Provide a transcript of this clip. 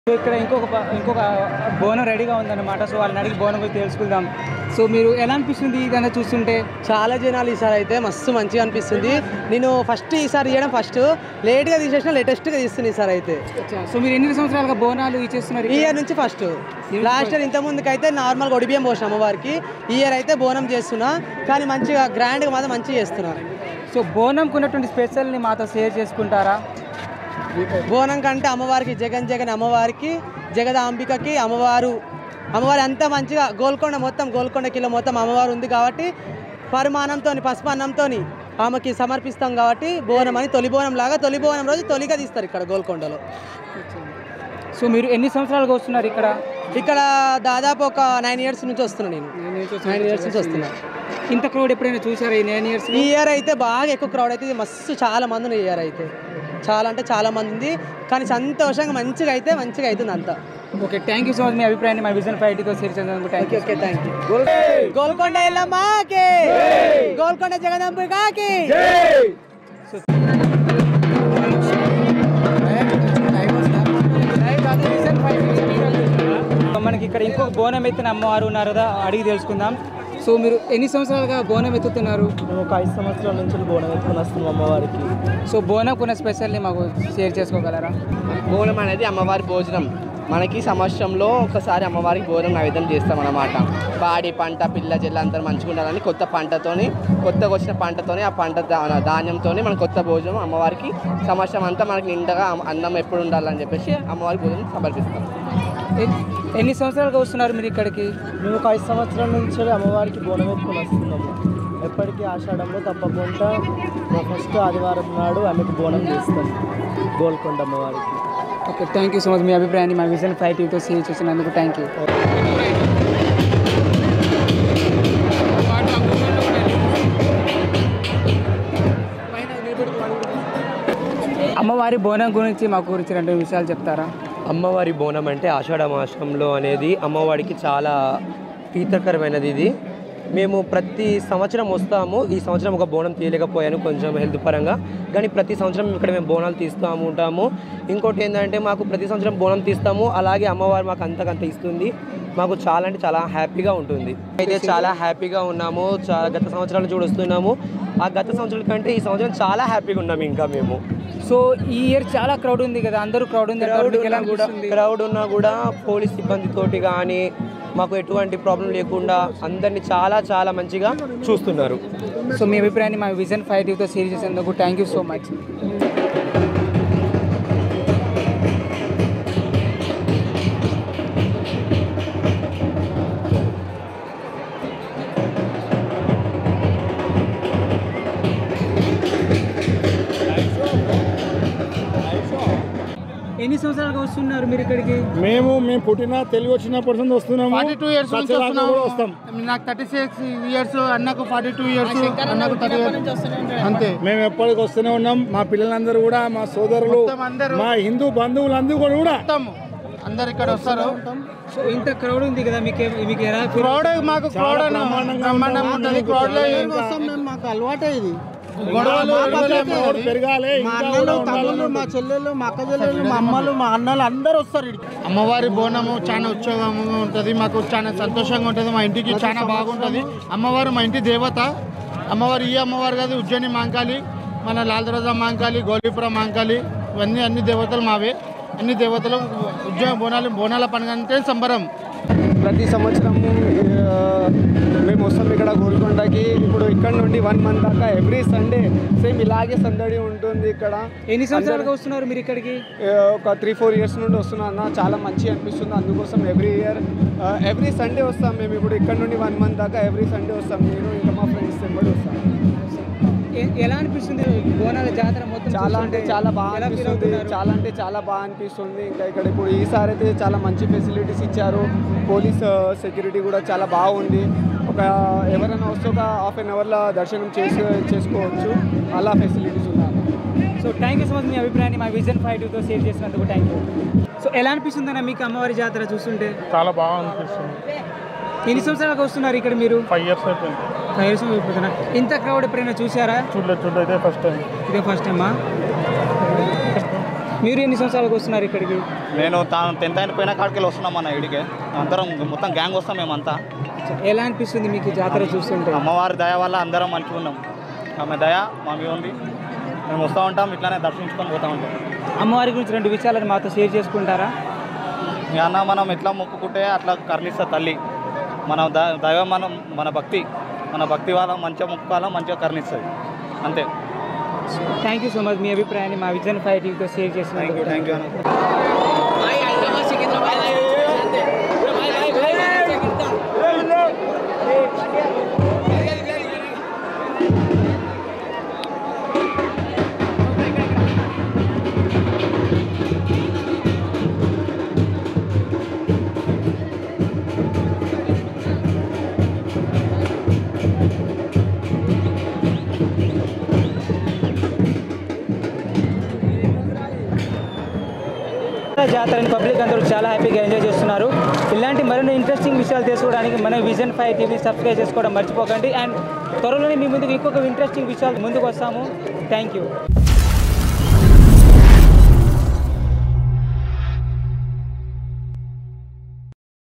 So ఇక్కడ ఇంకొక ప- ఇంకొక బోనం రెడీగా ఉందన్నమాట సో వాళ్ళని అడిగి బోనం గురించి తెలుసుకుందాం సో మీరు ఎలా అనిపిస్తుంది ఇదన్నా చూస్తుంటే చాలా జనాలు ఈసారి అయితే మస్తు మంచిగా అనిపిస్తుంది నేను ఫస్ట్ ఈసారి తీయడం ఫస్ట్ లేట్గా తీసేసిన లేటెస్ట్గా తీస్తుంది ఈసారి అయితే సో మీరు ఎన్ని సంవత్సరాలుగా బోనాలు ఇచ్చేస్తున్నారు ఈ ఇయర్ నుంచి ఫస్ట్ లాస్ట్ ఇయర్ ఇంత ముందుకు అయితే నార్మల్గా ఒడిబియ్యం పోసిన అమ్మవారికి ఈ ఇయర్ అయితే బోనం చేస్తున్నా కానీ మంచిగా గ్రాండ్గా మాత్రం మంచిగా చేస్తున్నా సో బోనంకు ఉన్నటువంటి స్పెషల్ని మాతో షేర్ చేసుకుంటారా బోనం కంటే అమ్మవారికి జగన్ జగన్ అమ్మవారికి జగదాంబికకి అమ్మవారు అమ్మవారి అంతా మంచిగా గోల్కొండ మొత్తం గోల్కొండ కిలో మొత్తం అమ్మవారు ఉంది కాబట్టి పరిమాణంతో పసుపు అన్నంతో ఆమెకి సమర్పిస్తాం కాబట్టి బోనం అని తొలి బోనం లాగా తొలి బోనం రోజు తొలిగా తీస్తారు ఇక్కడ గోల్కొండలో సో మీరు ఎన్ని సంవత్సరాలుగా వస్తున్నారు ఇక్కడ ఇక్కడ దాదాపు ఒక నైన్ ఇయర్స్ నుంచి వస్తున్నా నేను నైన్ ఇయర్స్ నుంచి వస్తున్నా ఇంత క్రౌడ్ ఎప్పుడైనా చూసారా ఈ నైన్ ఇయర్స్ ఈ ఇయర్ అయితే బాగా ఎక్కువ క్రౌడ్ అయితే మస్తు చాలా మంది ఉంది ఈ ఇయర్ అయితే చాలా అంటే చాలా మంది ఉంది కానీ సంతోషంగా మంచిగా అయితే మంచిగా అవుతుంది అంతా okay thank you so much మీ అభిప్రాయాన్ని మా విజన్ ఫైవ్టీతో షేర్ చేసినందుకు thank okay okay thank you Golconda ఎల్లమ్మకి గోల్కొండ జగదంబికాకి మనకి ఇక్కడ ఇంకొక బోనం ఎత్తిన అమ్మవారు ఉన్నారు కదా అడిగి తెలుసుకుందాం సో మీరు ఎన్ని సంవత్సరాలుగా బోనం ఎత్తుతున్నారు మేము ఒక ఐదు సంవత్సరాల నుంచి బోనం ఎత్తుకుని వస్తున్నాం అమ్మవారికి సో బోనం కొన్న స్పెషల్ని మాకు షేర్ చేసుకోగలరా బోనం అనేది అమ్మవారి భోజనం మనకి సంవత్సరంలో ఒకసారి అమ్మవారికి భోజనం నైవేద్యం చేస్తాం అన్నమాట పాడి పంట పిల్ల జల్ల అంతా మంచిగా ఉండాలని కొత్త పంటతోని కొత్తగా వచ్చిన పంటతోని ఆ పంట దా- ధాన్యంతోని మన కొత్త భోజనం అమ్మవారికి సంవత్సరం అంతా మనకి నిండగా అమ్మ- అన్నం ఎప్పుడు ఉండాలని చెప్పేసి అమ్మవారికి భోజనం సమర్పిస్తాం ఎన్- ఎన్ని సంవత్సరాలుగా వస్తున్నారు మీరు ఇక్కడికి మేము ఒక ఐదు సంవత్సరాల నుంచి అమ్మవారికి బోనం ఎత్తుకుని వస్తున్నాము ఎప్పటికీ ఆషాఢంలో తప్పకుండా మా ఫస్ట్ ఆదివారం నాడు ఆమెకు బోనం చేస్తాం గోల్కొండ అమ్మవారికి okay thank you so much మీ అభిప్రాయాన్ని మా విజన్ ఫైవ్ టీవీతో షేర్ చేసినందుకు థ్యాంక్ యూ అమ్మవారి బోనం గురించి మాకు గురించి రెండు విషయాలు చెప్తారా అమ్మవారి బోనం అంటే ఆషాఢ మాసంలో అనేది అమ్మవారికి చాలా ప్రీతకరమైనది ఇది మేము ప్రతి సంవత్సరం వస్తాము ఈ సంవత్సరం ఒక బోనం తీయలేకపోయాను కొంచెం హెల్త్ పరంగా కానీ ప్రతి సంవత్సరం ఇక్కడ మేము బోనాలు తీస్తూ ఉంటాము ఇంకోటి ఏంటంటే మాకు ప్రతి సంవత్సరం బోనం తీస్తాము అలాగే అమ్మవారు మాకు అంతకంత ఇస్తుంది మాకు చాలా అంటే చాలా హ్యాపీగా ఉంటుంది అయితే చాలా హ్యాపీగా ఉన్నాము చాలా గత సంవత్సరాల నుంచి కూడా వస్తున్నాము ఆ గత సంవత్సరాల కంటే ఈ సంవత్సరం చాలా హ్యాపీగా ఉన్నాము ఇంకా మేము సో ఈ ఇయర్ చాలా క్రౌడ్ ఉంది కదా అందరూ క్రౌడ్ ఉంది క్రౌడ్ ఎలా ఉన్నా కూడా అనిపిస్తుంది? క్రౌడ్ ఉన్నా కూడా పోలీస్ సిబ్బందితోటి కానీ మాకు ఎటువంటి ప్రాబ్లం లేకుండా అందరినీ చాలా చాలా మంచిగా చూస్తున్నారు సో మీ అభిప్రాయాన్ని మా విజన్ ఫైవ్ టీవీతో షేర్ చేసేందుకు థ్యాంక్ యూ సో మచ్ ఎన్ని సంవత్సరాలుగా వస్తున్నారు మీరు ఇక్కడికి మేము మేము పుట్టిన తెలుగు వచ్చినప్పటి నుంచి వస్తున్నాము ఫార్టీ టూ ఇయర్స్ నుంచి సత్యదాకా వస్తున్నాము కూడా వస్తాం నాకు థర్టీ సిక్స్ ఇయర్స్ అన్నకు ఫార్టీ టూ ఇయర్స్ అన్నకు థర్టీ అంతే మేము ఎప్పటికి వస్తూనే ఉన్నాం మా పిల్లలందరూ కూడా మా సోదరులు మొత్తం అందరూ మా హిందూ బంధువులందరూ కూడా కూడా మొత్తం అందరు ఇక్కడ వస్తారు సో ఇంత క్రౌడ్ ఉంది కదా మీకు మీకు ఎలా feel- క్రౌడ్ మాకు క్రౌడ్ బ్రహ్మాండంగా బ్రహ్మాండంగా ఉంటుంది. ఉంటుంది క్రౌడ్ లో వస్తాం మాకు అలవాటే ఇది గొడవలు క్రౌడ్ పెరగాలి మా ఇంకా అన్నలు కూడా తమ్ముళ్ళు ఉండాలని మా చెల్లెళ్ళు మా అక్క చెల్లెళ్ళు మా అమ్మలు మా అన్నలు అందరూ వస్తారు ఈడికి. అమ్మవారి బోనము చాలా ఉత్సవంగా ఉంటుంది మాకు చాలా సంతోషంగా ఉంటుంది మా ఇంటికి చాలా బాగుంటుంది అమ్మవారు మా ఇంటి దేవత అమ్మవారు ఈ అమ్మవారు కాదు ఉజ్జయిని మాంకాలి మన లాల్ దర్వాజా మాంకాలి గోళీపురం మాంకాలి ఇవన్నీ అన్ని దేవతలు మావే అన్ని దేవతలు ఉజ్జయిని బోనాలు బోనాల పండుగ అంటే సంబరం ప్రతి సంవత్సరము ఆ, మేము వస్తాం ఇక్కడ గోల్కొండకి ఇప్పుడు ఇక్కడ నుండి వన్ మంత్ దాకా ఎవ్రీ సండే సేమ్ ఇలాగే సందడి ఉంటుంది ఇక్కడ ఎన్ని సంవత్సరాలుగా వస్తున్నారు మీరు ఇక్కడికి ఆ, ఒక త్రీ ఫోర్ ఇయర్స్ నుండి వస్తున్నాను అన్న చాలా మంచిగా అనిపిస్తుంది అందుకోసం ఎవ్రీ ఇయర్ ఎవ్రీ సండే వస్తాం మేము ఇప్పుడు ఇక్కడ నుండి వన్ మంత్ దాకా ఎవ్రీ సండే వస్తాం నేను ఇంకా మా ఫ్రెండ్స్ ఎంబడి వస్తాం ఎ- ఎలా అనిపిస్తుంది బోనాల జాతర మొత్తం చాలా అంటే చూస్తుంటే చాలా బాగా ఎలా feel అనిపిస్తుంది అవుతున్నారు? చాలా అంటే చాలా బాగా అనిపిస్తుంది ఇంకా ఇక్కడ ఇప్పుడు ఈసారి అయితే చాలా మంచి ఫెసిలిటీస్ ఇచ్చారు పోలీస్ సెక్యూరిటీ కూడా చాలా బాగుంది ఒక ఎవరైనా వస్తే ఒక హాఫ్ అన్ అవర్లో దర్శనం చేసి చేసుకోవచ్చు అలా ఫెసిలిటీస్ ఉన్నాయి so thank you so much మీ అభిప్రాయాన్ని మా విజన్ ఫైవ్ టూతో షేర్ చేసినందుకు థ్యాంక్ యూ సో ఎలా అనిపిస్తుందన్న మీకు అమ్మవారి జాతర చూస్తుంటే చాలా బాగా అనిపిస్తుంది ఎన్ని సంవత్సరాలుగా వస్తున్నారు ఇక్కడ మీరు ఫైవ్ ఇయర్స్ అయిపోయింది ఫైవ్ ఇయర్స్ అయిపోతున్నా ఇంత క్రౌడ్ ఎప్పుడైనా చూసారా చూడలేదు చూడలేదు ఇదే ఫస్ట్ టైం ఇదే ఫస్ట్ టైమా మీరు ఎన్ని సంవత్సరాలకు వస్తున్నారు ఇక్కడికి నేను తాను టెన్త్ అయిన పోయిన కాడికి వస్తున్నాం అన్న ఇడికే అందరం మొత్తం గ్యాంగ్ వస్తాం మేమంతా ఎలా అనిపిస్తుంది మీకు ఈ జాతర చూస్తుంటే అమ్మవారి దయ వల్ల అందరం మంచిగా ఉన్నాం ఆమె దయ మా మీద ఉంది మేము వస్తూ ఉంటాం ఇట్లానే దర్శించుకొని పోతూ ఉంటాం అమ్మవారి గురించి రెండు విషయాలను మాతో షేర్ చేసుకుంటారా మీ అన్న మనం ఎట్లా మొక్కుకుంటే అట్లా కరుణిస్తా తల్లి మన ద దైవం మనం మన భక్తి మన భక్తి వల్ల మంచిగా మొక్కుకోవాలా మంచిగా కరుణిస్తుంది అంతే థ్యాంక్ యూ సో మచ్ మీ అభిప్రాయాన్ని మా విజన్ ఫైవ్ టీవీతో షేర్ థ్యాంక్ యూ చేసినందుకు థ్యాంక్ యూ అన్న జాతరని పబ్లిక్ అందరూ చాలా హ్యాపీగా ఎంజాయ్ చేస్తున్నారు ఇలాంటి మరిన్ని ఇంట్రెస్టింగ్ విషయాలు తెలుసుకోవడానికి మన విజన్ ఫైవ్ టీవీ సబ్స్క్రైబ్ చేసుకోవడం మర్చిపోకండి అండ్ త్వరలోనే మీ ముందుకు ఇంకొక ఇంట్రెస్టింగ్ విషయాలు ముందుకు వస్తాము థ్యాంక్ యూ